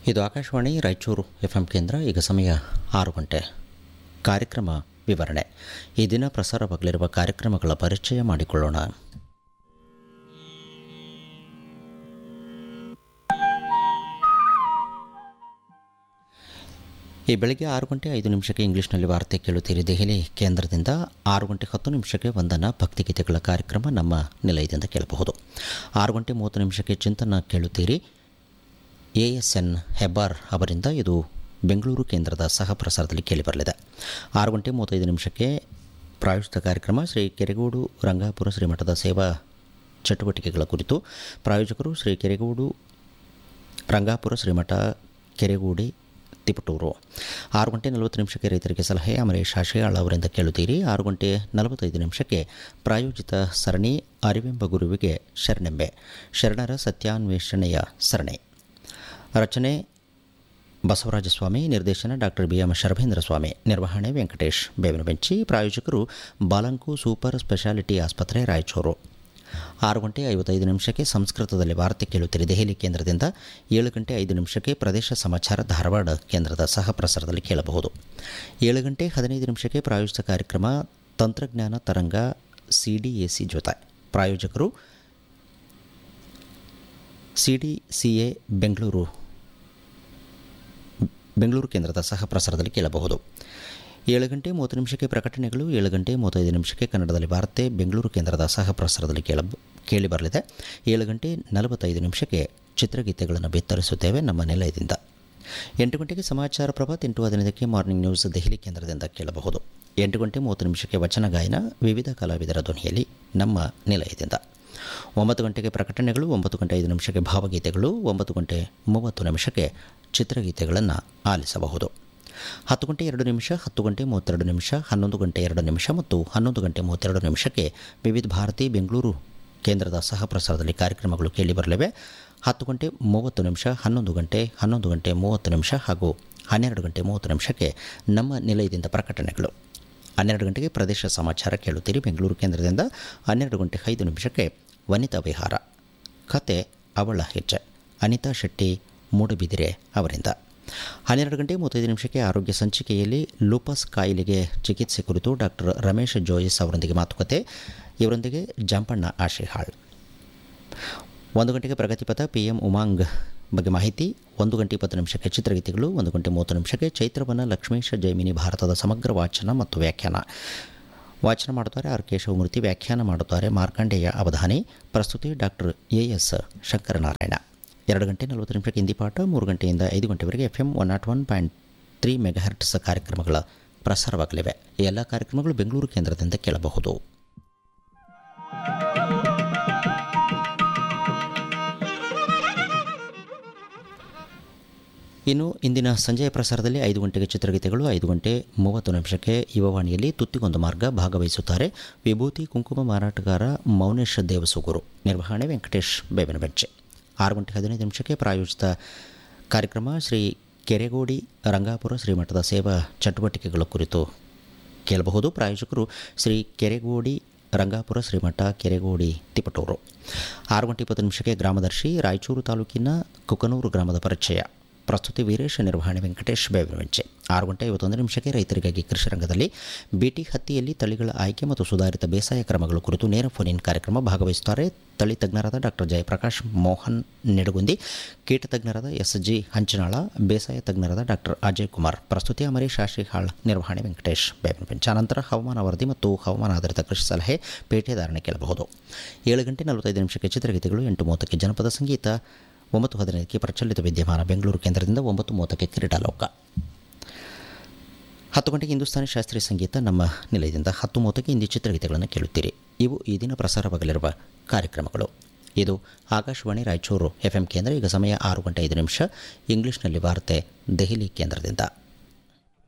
ಇದು Akashvani Raichur F M ಕೇಂದ್ರ ಈಗ ಸಮಯ ಆರು ಗಂಟೆ ಕಾರ್ಯಕ್ರಮ ವಿವರಣೆ ಈ ದಿನ ಪ್ರಸಾರವಾಗಲಿರುವ ಕಾರ್ಯಕ್ರಮಗಳ ಪರಿಚಯ ಮಾಡಿಕೊಳ್ಳೋಣ ಈ ಬೆಳಗ್ಗೆ ಆರು ಗಂಟೆ ಐದು ನಿಮಿಷಕ್ಕೆ ಇಂಗ್ಲೀಷ್ನಲ್ಲಿ ವಾರ್ತೆ ಕೇಳುತ್ತೀರಿ ದೆಹಲಿ ಕೇಂದ್ರದಿಂದ ಆರು ಗಂಟೆ ಹತ್ತು ನಿಮಿಷಕ್ಕೆ ವಂದನಾ ಭಕ್ತಿಗೀತೆಗಳ ಕಾರ್ಯಕ್ರಮ ನಮ್ಮ ನಿಲಯದಿಂದ ಕೇಳಬಹುದು ಆರು ಗಂಟೆ ಮೂವತ್ತು ನಿಮಿಷಕ್ಕೆ ಚಿಂತನ ಕೇಳುತ್ತೀರಿ ಎ ಎಸ್ ಎನ್ ಹೆಬ್ಬಾರ್ ಅವರಿಂದ ಇದು ಬೆಂಗಳೂರು ಕೇಂದ್ರದ ಸಹ ಪ್ರಸಾರದಲ್ಲಿ ಕೇಳಿಬರಲಿದೆ ಆರು ಗಂಟೆ ಮೂವತ್ತೈದು ನಿಮಿಷಕ್ಕೆ ಪ್ರಾಯೋಜಿತ ಕಾರ್ಯಕ್ರಮ ಶ್ರೀ ಕೆರೆಗೋಡು ರಂಗಾಪುರ ಶ್ರೀಮಠದ ಸೇವಾ ಚಟುವಟಿಕೆಗಳ ಕುರಿತು ಪ್ರಾಯೋಜಕರು ಶ್ರೀ ಕೆರೆಗೋಡು ರಂಗಾಪುರ ಶ್ರೀಮಠ ಕೆರೆಗೂಡಿ ತಿಪಟೂರು ಆರು ಗಂಟೆ ನಲವತ್ತು ನಿಮಿಷಕ್ಕೆ ರೈತರಿಗೆ ಸಲಹೆ ಅಮರೇಶ್ ಆಶಯಾಳ್ ಅವರಿಂದ ಕೇಳುತ್ತೀರಿ ಆರು ಗಂಟೆ ನಲವತ್ತೈದು ನಿಮಿಷಕ್ಕೆ ಪ್ರಾಯೋಜಿತ ಸರಣಿ ಅರಿವೆಂಬ ಗುರುವಿಗೆ ಶರಣೆಂಬೆ ಶರಣರ ಸತ್ಯಾನ್ವೇಷಣೆಯ ಸರಣಿ ರಚನೆ ಬಸವರಾಜ ಸ್ವಾಮಿ ನಿರ್ದೇಶನ doctor B M Sharabhendra Swami ನಿರ್ವಹಣೆ ವೆಂಕಟೇಶ್ ಬೇವಿನಬೆಂಚಿ ಪ್ರಾಯೋಜಕರು ಬಾಲಂಕು ಸೂಪರ್ ಸ್ಪೆಷಾಲಿಟಿ ಆಸ್ಪತ್ರೆ ರಾಯಚೂರು ಆರು ಗಂಟೆ ಐವತ್ತೈದು ನಿಮಿಷಕ್ಕೆ ಸಂಸ್ಕೃತದಲ್ಲಿ ವಾರ್ತೆ ಕೇಳುತ್ತೀರಿ ದೆಹಲಿ ಕೇಂದ್ರದಿಂದ ಏಳು ಗಂಟೆ ಐದು ನಿಮಿಷಕ್ಕೆ ಪ್ರದೇಶ ಸಮಾಚಾರ ಧಾರವಾಡ ಕೇಂದ್ರದ ಸಹ ಪ್ರಸಾರದಲ್ಲಿ ಕೇಳಬಹುದು ಏಳು ಗಂಟೆ ಹದಿನೈದು ನಿಮಿಷಕ್ಕೆ ಪ್ರಾಯೋಜಿತ ಕಾರ್ಯಕ್ರಮ ತಂತ್ರಜ್ಞಾನ ತರಂಗ ಸಿ ಡಿ ಎ ಸಿ ಜೊತೆ ಪ್ರಾಯೋಜಕರು C D C A Bengaluru Bengaluru ಕೇಂದ್ರದ ಸಹ ಪ್ರಸಾರದಲ್ಲಿ ಕೇಳಬಹುದು ಏಳು ಗಂಟೆ ಮೂವತ್ತು ನಿಮಿಷಕ್ಕೆ ಪ್ರಕಟಣೆಗಳು ಏಳು ಗಂಟೆ ಮೂವತ್ತೈದು ನಿಮಿಷಕ್ಕೆ ಕನ್ನಡದಲ್ಲಿ ವಾರ್ತೆ ಬೆಂಗಳೂರು ಕೇಂದ್ರದ ಸಹ ಪ್ರಸಾರದಲ್ಲಿ ಕೇಳ ಕೇಳಿ ಬರಲಿದೆ ಏಳು ಗಂಟೆ ನಲವತ್ತೈದು ನಿಮಿಷಕ್ಕೆ ಚಿತ್ರಗೀತೆಗಳನ್ನು ಬಿತ್ತರಿಸುತ್ತೇವೆ ನಮ್ಮ ನಿಲಯದಿಂದ ಎಂಟು ಗಂಟೆಗೆ ಸಮಾಚಾರ ಪ್ರಭಾತ್ ಎಂಟು ಹದಿನೈದಕ್ಕೆ ಮಾರ್ನಿಂಗ್ ನ್ಯೂಸ್ ದೆಹಲಿ ಕೇಂದ್ರದಿಂದ ಕೇಳಬಹುದು ಎಂಟು ಗಂಟೆ ಮೂವತ್ತು ನಿಮಿಷಕ್ಕೆ ವಚನ ಗಾಯನ ವಿವಿಧ ಕಲಾವಿದರ ಧ್ವನಿಯಲ್ಲಿ ನಮ್ಮ ನಿಲಯದಿಂದ ಒಂಬತ್ತು ಗಂಟೆಗೆ ಪ್ರಕಟಣೆಗಳು ಒಂಬತ್ತು ಗಂಟೆ ಐದು ನಿಮಿಷಕ್ಕೆ ಭಾವಗೀತೆಗಳು ಒಂಬತ್ತು ಗಂಟೆ ಮೂವತ್ತು ನಿಮಿಷಕ್ಕೆ ಚಿತ್ರಗೀತೆಗಳನ್ನು ಆಲಿಸಬಹುದು ಹತ್ತು ಗಂಟೆ ಎರಡು ನಿಮಿಷ ಹತ್ತು ಗಂಟೆ ಮೂವತ್ತೆರಡು ನಿಮಿಷ ಹನ್ನೊಂದು ಗಂಟೆ ಎರಡು ನಿಮಿಷ ಮತ್ತು ಹನ್ನೊಂದು ಗಂಟೆ ಮೂವತ್ತೆರಡು ನಿಮಿಷಕ್ಕೆ ವಿವಿಧ ಭಾರತಿ ಬೆಂಗಳೂರು ಕೇಂದ್ರದ ಸಹ ಪ್ರಸಾರದಲ್ಲಿ ಕಾರ್ಯಕ್ರಮಗಳು ಕೇಳಿಬರಲಿವೆ ಹತ್ತು ಗಂಟೆ ಮೂವತ್ತು ನಿಮಿಷ ಹನ್ನೊಂದು ಗಂಟೆ ಹನ್ನೊಂದು ಗಂಟೆ ಮೂವತ್ತು ನಿಮಿಷ ಹಾಗೂ ಹನ್ನೆರಡು ಗಂಟೆ ಮೂವತ್ತು ನಿಮಿಷಕ್ಕೆ ನಮ್ಮ ನಿಲಯದಿಂದ ಪ್ರಕಟಣೆಗಳು ಹನ್ನೆರಡು ಗಂಟೆಗೆ ಪ್ರದೇಶ ಸಮಾಚಾರ ಕೇಳುತ್ತೀರಿ ಬೆಂಗಳೂರು ಕೇಂದ್ರದಿಂದ ಹನ್ನೆರಡು ಗಂಟೆ ಐದು ನಿಮಿಷಕ್ಕೆ ವನಿತಾ ವಿಹಾರ ಕತೆ ಅವಳ ಹೆಜ್ಜೆ ಅನಿತಾ ಶೆಟ್ಟಿ ಮೂಡಬಿದಿರೆ ಅವರಿಂದ ಹನ್ನೆರಡು ಗಂಟೆ ಮೂವತ್ತೈದು ನಿಮಿಷಕ್ಕೆ ಆರೋಗ್ಯ ಸಂಚಿಕೆಯಲ್ಲಿ ಲೂಪಸ್ ಕಾಯಿಲೆಗೆ ಚಿಕಿತ್ಸೆ ಕುರಿತು ಡಾಕ್ಟರ್ ರಮೇಶ್ ಜೋಯಿಸ್ ಅವರೊಂದಿಗೆ ಮಾತುಕತೆ ಇವರೊಂದಿಗೆ ಜಂಪಣ್ಣ ಆಶಿಹಾಳ್ ಒಂದು ಗಂಟೆಗೆ ಪ್ರಗತಿಪಥ ಪಿ ಎಂ ಉಮಾಂಗ್ ಬಗ್ಗೆ ಮಾಹಿತಿ ಒಂದು ಗಂಟೆ ಇಪ್ಪತ್ತು ನಿಮಿಷಕ್ಕೆ ಚಿತ್ರಗೀತೆಗಳು ಒಂದು ಗಂಟೆ ಮೂವತ್ತು ನಿಮಿಷಕ್ಕೆ ಚೈತ್ರವನ ಲಕ್ಷ್ಮೀಶ ಜೈಮಿನಿ ಭಾರತದ ಸಮಗ್ರ ವಾಚನ ಮತ್ತು ವ್ಯಾಖ್ಯಾನ ವಾಚನ ಮಾಡುತ್ತಾರೆ ಆರ್ ಕೇಶವಮೂರ್ತಿ ವ್ಯಾಖ್ಯಾನ ಮಾಡುತ್ತಾರೆ ಮಾರ್ಕಂಡೇಯ ಅವಧಾನಿ ಪ್ರಸ್ತುತಿ ಡಾಕ್ಟರ್ ಎ ಎಸ್ ಶಂಕರನಾರಾಯಣ ಎರಡು ಗಂಟೆ ನಲವತ್ತು ನಿಮಿಷಕ್ಕೆ ಹಿಂದಿ ಪಾಠ ಮೂರು ಗಂಟೆಯಿಂದ ಐದು ಗಂಟೆವರೆಗೆ F M one nought one point three megahertz ಕಾರ್ಯಕ್ರಮಗಳ ಪ್ರಸಾರವಾಗಲಿವೆ ಈ ಎಲ್ಲ ಕಾರ್ಯಕ್ರಮಗಳು ಬೆಂಗಳೂರು ಕೇಂದ್ರದಿಂದ ಕೇಳಬಹುದು ಇನ್ನು ಇಂದಿನ ಸಂಜೆಯ ಪ್ರಸಾರದಲ್ಲಿ ಐದು ಗಂಟೆಗೆ ಚಿತ್ರಗೀತೆಗಳು ಐದು ಗಂಟೆ ಮೂವತ್ತು ನಿಮಿಷಕ್ಕೆ ಯುವವಾಣಿಯಲ್ಲಿ ತುತ್ತಿಗೊಂದು ಮಾರ್ಗ ಭಾಗವಹಿಸುತ್ತಾರೆ ವಿಭೂತಿ ಕುಂಕುಮ ಮಾರಾಟಗಾರ ಮೌನೇಶ್ ದೇವಸುಗೂರು ನಿರ್ವಹಣೆ ವೆಂಕಟೇಶ್ ಬೇವಿನಬೆಂಚೆ ಆರು ಗಂಟೆ ಹದಿನೈದು ನಿಮಿಷಕ್ಕೆ ಪ್ರಾಯೋಜಿತ ಕಾರ್ಯಕ್ರಮ ಶ್ರೀ ಕೆರೆಗೋಡಿ ರಂಗಾಪುರ ಶ್ರೀಮಠದ ಸೇವಾ ಚಟುವಟಿಕೆಗಳ ಕುರಿತು ಕೇಳಬಹುದು ಪ್ರಾಯೋಜಕರು ಶ್ರೀ ಕೆರೆಗೋಡಿ ರಂಗಾಪುರ ಶ್ರೀಮಠ ಕೆರೆಗೋಡಿ ತಿಪಟೂರು ಆರು ಗಂಟೆ ಇಪ್ಪತ್ತು ನಿಮಿಷಕ್ಕೆ ಗ್ರಾಮದರ್ಶಿ ರಾಯಚೂರು ತಾಲೂಕಿನ ಕುಕನೂರು ಗ್ರಾಮದ ಪರಿಚಯ ಪ್ರಸ್ತುತಿ ವೀರೇಶ ನಿರ್ವಹಣೆ ವೆಂಕಟೇಶ್ ಬೇವಿನವೆಂಚೆ ಆರು ಗಂಟೆ ಐವತ್ತೊಂದು ನಿಮಿಷಕ್ಕೆ ರೈತರಿಗಾಗಿ ಕೃಷಿ ರಂಗದಲ್ಲಿ ಬಿಟಿ ಹತ್ತಿಯಲ್ಲಿ ತಳಿಗಳ ಆಯ್ಕೆ ಮತ್ತು ಸುಧಾರಿತ ಬೇಸಾಯ ಕ್ರಮಗಳ ಕುರಿತು ನೇರ ಫೋನ್ ಇನ್ ಕಾರ್ಯಕ್ರಮ ಭಾಗವಹಿಸುತ್ತಾರೆ ತಳಿ ತಜ್ಞರಾದ ಡಾಕ್ಟರ್ ಜಯಪ್ರಕಾಶ್ ಮೋಹನ್ ನಿಡಗುಂದಿ ಕೀಟ ತಜ್ಞರಾದ ಎಸ್ ಜಿ ಹಂಚನಾಳ ಬೇಸಾಯ ತಜ್ಞರಾದ ಡಾಕ್ಟರ್ ಅಜಯ್ ಕುಮಾರ್ ಪ್ರಸ್ತುತಿ ಅಮರೇಶ್ ಆಶಿಹಾಳ್ ನಿರ್ವಹಣೆ ವೆಂಕಟೇಶ್ ಬೇವಿನವೆಂಚೆ ಅನಂತರ ಹವಾಮಾನ ವರದಿ ಮತ್ತು ಹವಾಮಾನ ಆಧಾರಿತ ಕೃಷಿ ಸಲಹೆ ಪೇಟೆದಾರಣೆ ಕೇಳಬಹುದು ಏಳು ಗಂಟೆ ನಲವತ್ತೈದು ನಿಮಿಷಕ್ಕೆ ಚಿತ್ರಗೀತೆಗಳು ಎಂಟು ಮೂವತ್ತಕ್ಕೆ ಜನಪದ ಸಂಗೀತ ಒಂಬತ್ತು ಹದಿನೈದಕ್ಕೆ ಪ್ರಚಲಿತ ವಿದ್ಯಮಾನ ಬೆಂಗಳೂರು ಕೇಂದ್ರದಿಂದ ಒಂಬತ್ತು ಮೂವತ್ತಕ್ಕೆ ಕ್ರೀಡಾಲೋಕ ಹತ್ತು ಗಂಟೆಗೆ ಹಿಂದೂಸ್ತಾನಿ ಶಾಸ್ತ್ರೀಯ ಸಂಗೀತ ನಮ್ಮ ನಿಲಯದಿಂದ ಹತ್ತು ಮೂವತ್ತಕ್ಕೆ ಹಿಂದಿ ಚಿತ್ರಗೀತೆಗಳನ್ನು ಕೇಳುತ್ತೀರಿ ಇವು ಈ ದಿನ ಪ್ರಸಾರವಾಗಲಿರುವ ಕಾರ್ಯಕ್ರಮಗಳು ಇದು ಆಕಾಶವಾಣಿ ರಾಯಚೂರು ಎಫ್ ಎಂ ಕೇಂದ್ರ ಈಗ ಸಮಯ ಆರು ಗಂಟೆ ಐದು ನಿಮಿಷ ಇಂಗ್ಲಿಷ್ನಲ್ಲಿ ವಾರ್ತೆ ದೆಹಲಿ ಕೇಂದ್ರದಿಂದ